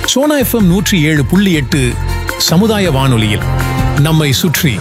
Sona FM நூற்றி ஏழு புள்ளி எட்டு சமுதாய வானொலியில் நம்மை சுற்றி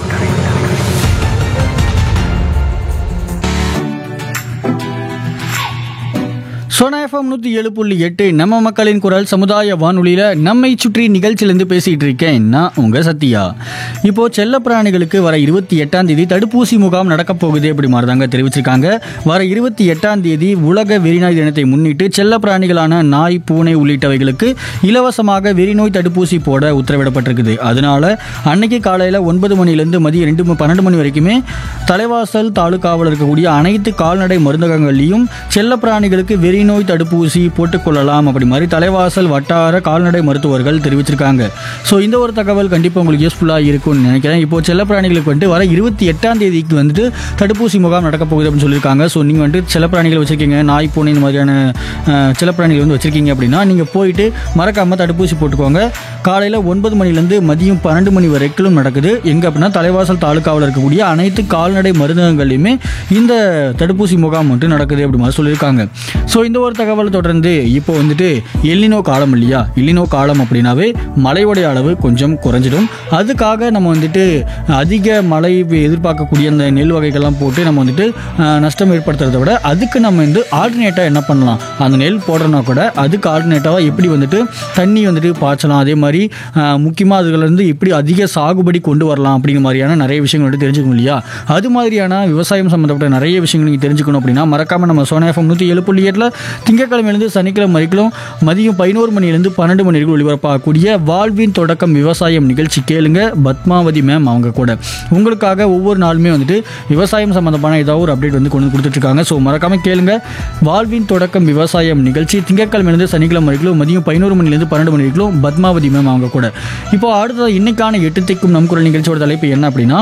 சோனா எஃப்எம் நூற்றி ஏழு புள்ளி எட்டு நம்ம மக்களின் குரல் சமுதாய வானொலியில் நம்மை சுற்றி நிகழ்ச்சியிலேருந்து பேசிகிட்டு இருக்கேன் நான் உங்கள் சத்யா இப்போது செல்லப்பிராணிகளுக்கு வர இருபத்தி எட்டாம் தேதி தடுப்பூசி முகாம் நடக்கப் போகுது அப்படி மாதிரி தாங்க தெரிவிச்சிருக்காங்க வர இருபத்தி எட்டாம் தேதி உலக வெறிநாய் தினத்தை முன்னிட்டு செல்லப்பிராணிகளான நாய் பூனை உள்ளிட்டவைகளுக்கு இலவசமாக வெறிநோய் தடுப்பூசி போட உத்தரவிடப்பட்டிருக்குது அதனால அன்னைக்கு காலையில் ஒன்பது மணிலேருந்து மதியம் ரெண்டு ம- பன்னெண்டு மணி வரைக்குமே தலைவாசல் தாலுகாவில் இருக்கக்கூடிய அனைத்து கால்நடை மருந்தகங்கள்லையும் செல்லப்பிராணிகளுக்கு வெறிநோய் தடுப்பூசி போட்டுக்கொள்ளலாம் அப்படி மாதிரி தலைவாசல் வட்டார கால்நடை மருத்துவர்கள் தெரிவிச்சிருக்காங்க ஸோ இந்த ஒரு தகவல் கண்டிப்பாக உங்களுக்கு யூஸ்ஃபுல்லாக இருக்கும்னு நினைக்கிறேன் இப்போ செல்லப்பிராணிகளுக்கு வந்துட்டு வர இருபத்தி எட்டாம் தேதிக்கு வந்துட்டு தடுப்பூசி முகாம் நடக்க போகுது அப்படின்னு சொல்லியிருக்காங்க ஸோ நீங்கள் வந்துட்டு செல்லப்பிராணிகள் வச்சிருக்கீங்க நாய் பூனை இந்த மாதிரியான அஹ், செல்லப்பிராணிகள் வந்து வச்சிருக்கீங்க அப்படின்னா நீங்கள் போயிட்டு மறக்காமல் தடுப்பூசி போட்டுக்கோங்க காலையில் ஒன்பது மணிலேருந்து மதியம் பன்னெண்டு மணி வரைக்கும் நடக்குது எங்கே அப்படின்னா தலைவாசல் தாலுக்காவில் இருக்கக்கூடிய அனைத்து கால்நடை மருந்தகங்கள்லையுமே இந்த தடுப்பூசி முகாம் வந்துட்டு நடக்குது அப்படி மாதிரி சொல்லியிருக்காங்க ஸோ இந்த ஒரு தகவலை தொடர்ந்து இப்போ வந்துட்டு எல்லினோ காலம் இல்லையா எல்லினோ காலம் அப்படின்னாவே மழையோடைய அளவு கொஞ்சம் குறைஞ்சிடும் அதுக்காக நம்ம வந்துட்டு அதிக மழை எதிர்பார்க்கக்கூடிய அந்த நெல் வகைகள்லாம் போட்டு நம்ம வந்துட்டு அஹ், நஷ்டம் ஏற்படுத்துறதை விட அதுக்கு நம்ம வந்து ஆல்டர்னேட்டாக என்ன பண்ணலாம் அந்த நெல் போடுறோன்னா கூட அதுக்கு ஆல்டர்னேட்டாக எப்படி வந்துட்டு தண்ணி வந்துட்டு பாய்ச்சலாம் அதே மாதிரி முக்கியமாக அதுலேருந்து எப்படி அதிக சாகுபடி கொண்டு வரலாம் அப்படிங்கிற மாதிரியான நிறைய விஷயங்கள் வந்துட்டு தெரிஞ்சுக்கணும் இல்லையா அது மாதிரியான விவசாயம் சம்மந்தப்பட்ட நிறைய விஷயங்கள் நீங்கள் தெரிஞ்சுக்கணும் அப்படின்னா மறக்காமல் நம்ம சோனா எஃப்எம் நூற்றி ஏழு புள்ளி எட்டில் திங்கக்கிழமையிலேருந்து சனிக்கிழமை வரைக்கும் மதியம் பதினோரு மணிலேருந்து பன்னெண்டு மணி வரைக்கும் ஒளிபரப்பாகக்கூடிய வாழ்வின் தொடக்கம் விவசாயம் நிகழ்ச்சி கேளுங்க பத்மாவதி மேம் அவங்க கூட உங்களுக்காக ஒவ்வொரு நாளுமே வந்துட்டு விவசாயம் சம்மந்தமான ஏதாவது ஒரு அப்டேட் வந்து கொண்டு வந்து கொடுத்துட்ருக்காங்க ஸோ மறக்காமல் கேளுங்க வாழ்வின் தொடக்கம் விவசாயம் நிகழ்ச்சி திங்கட்கிழமையிலேருந்து சனிக்கிழமை வரைக்கும் மதியம் பதினோரு மணிலேருந்து பன்னெண்டு மணி வரைக்கும் பத்மாவதி மேம் அவங்க கூட இப்போ அடுத்தது இன்னைக்கான எட்டு திக்கும் நம் குரல் நிகழ்ச்சியோட தலைப்பு என்ன அப்படின்னா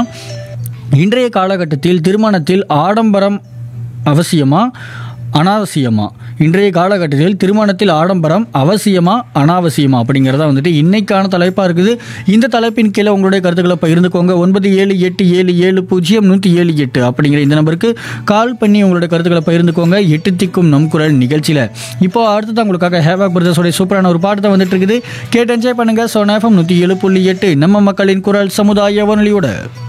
இன்றைய காலகட்டத்தில் திருமணத்தில் ஆடம்பரம் அவசியமா அனாவசியமா இன்றைய காலகட்டத்தில் திருமணத்தில் ஆடம்பரம் அவசியமா அனாவசியமா அப்படிங்கிறத வந்துட்டு இன்னைக்கான தலைப்பாக இருக்குது இந்த தலைப்பின் கீழே உங்களுடைய கருத்துக்களை பகிர்ந்துக்கோங்க ஒன்பது ஏழு எட்டு ஏழு ஏழு பூஜ்ஜியம் நூற்றி ஏழு எட்டு அப்படிங்கிற இந்த நம்பருக்கு கால் பண்ணி உங்களுடைய கருத்துக்களை பகிர்ந்துக்கோங்க எட்டு திக்கும் நம் குரல் நிகழ்ச்சியில் இப்போ அடுத்தது உங்களுக்காக ஹேவாக் பிரதர்ஸோட சூப்பரான ஒரு பாட்டு தான் வந்துட்டு இருக்குது கேட்டு என்ஜாய் பண்ணுங்க சோனாஃபம் நூற்றி ஏழு புள்ளி எட்டு நம்ம மக்களின் குரல் சமுதாய வானொலியோட